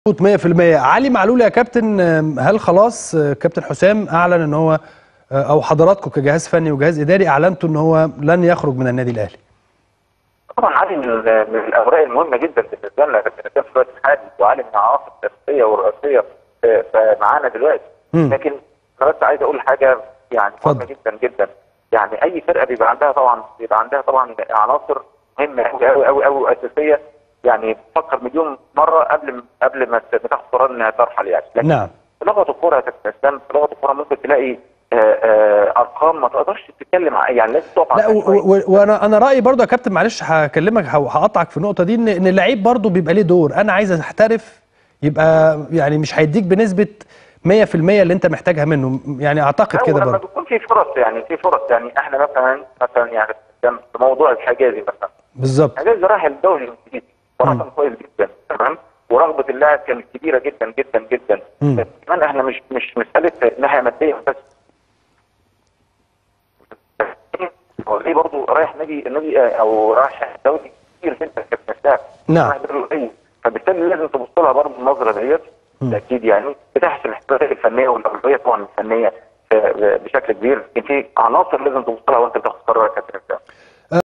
مظبوط 100% علي معلول يا كابتن آم، هل خلاص آه، كابتن حسام اعلن ان هو آه، او حضراتكم كجهاز فني وجهاز اداري اعلنتوا ان هو لن يخرج من النادي الاهلي طبعا علي من من الاوراق المهمه جدا بالنسبه لنا كابتن في الوقت الحالي وعلي من العناصر الاساسيه والرئيسيه في- في- معانا دلوقتي مم. لكن انا بس عايز اقول حاجه يعني مهمه اتفضل. جدا جدا يعني اي فرقه بيبقى عندها طبعا بيبقى عندها طبعا عناصر مهمه قوي قوي قوي قوي واساسيه يعني بتفكر مليون مره قبل قبل ما ت- ما تاخد قرار انها ترحل يعني لكن نعم في لغه الكوره يا كابتن اسلام في لغه الكوره ممكن تلاقي آه، آه، ارقام ما تقدرش تتكلم ع- يعني لازم تقف لا على و- و- وانا انا رايي برضو يا كابتن معلش هكلمك ه- هقطعك في النقطه دي ان ان اللعيب برضو بيبقى ليه دور انا عايز احترف يبقى يعني مش هيديك بنسبه 100% اللي انت محتاجها منه يعني اعتقد لا، كده ولما برضو بيكون في فرص يعني في فرص يعني احنا مثلا مثلا يعني في موضوع الحجازي مثلا بالظبط الحجازي راح الدوري الانجليزي ورقم كويس جدا تمام ورغبه اللاعب كانت كبيره جدا جدا جدا مم. بس كمان احنا مش مش مساله ناحيه ماديه بس هو ليه برضه رايح نادي النادي او رايح دوري كبير جدا كابتن اسلام نعم. رايح دوري قليل. فبالتالي لازم تبص لها برضه النظره ديت مم. اكيد يعني بتحسن الاحتياجات الفنيه والاولويه طبعا الفنيه آه، بشكل كبير لكن في عناصر لازم تبص لها وانت بتاخد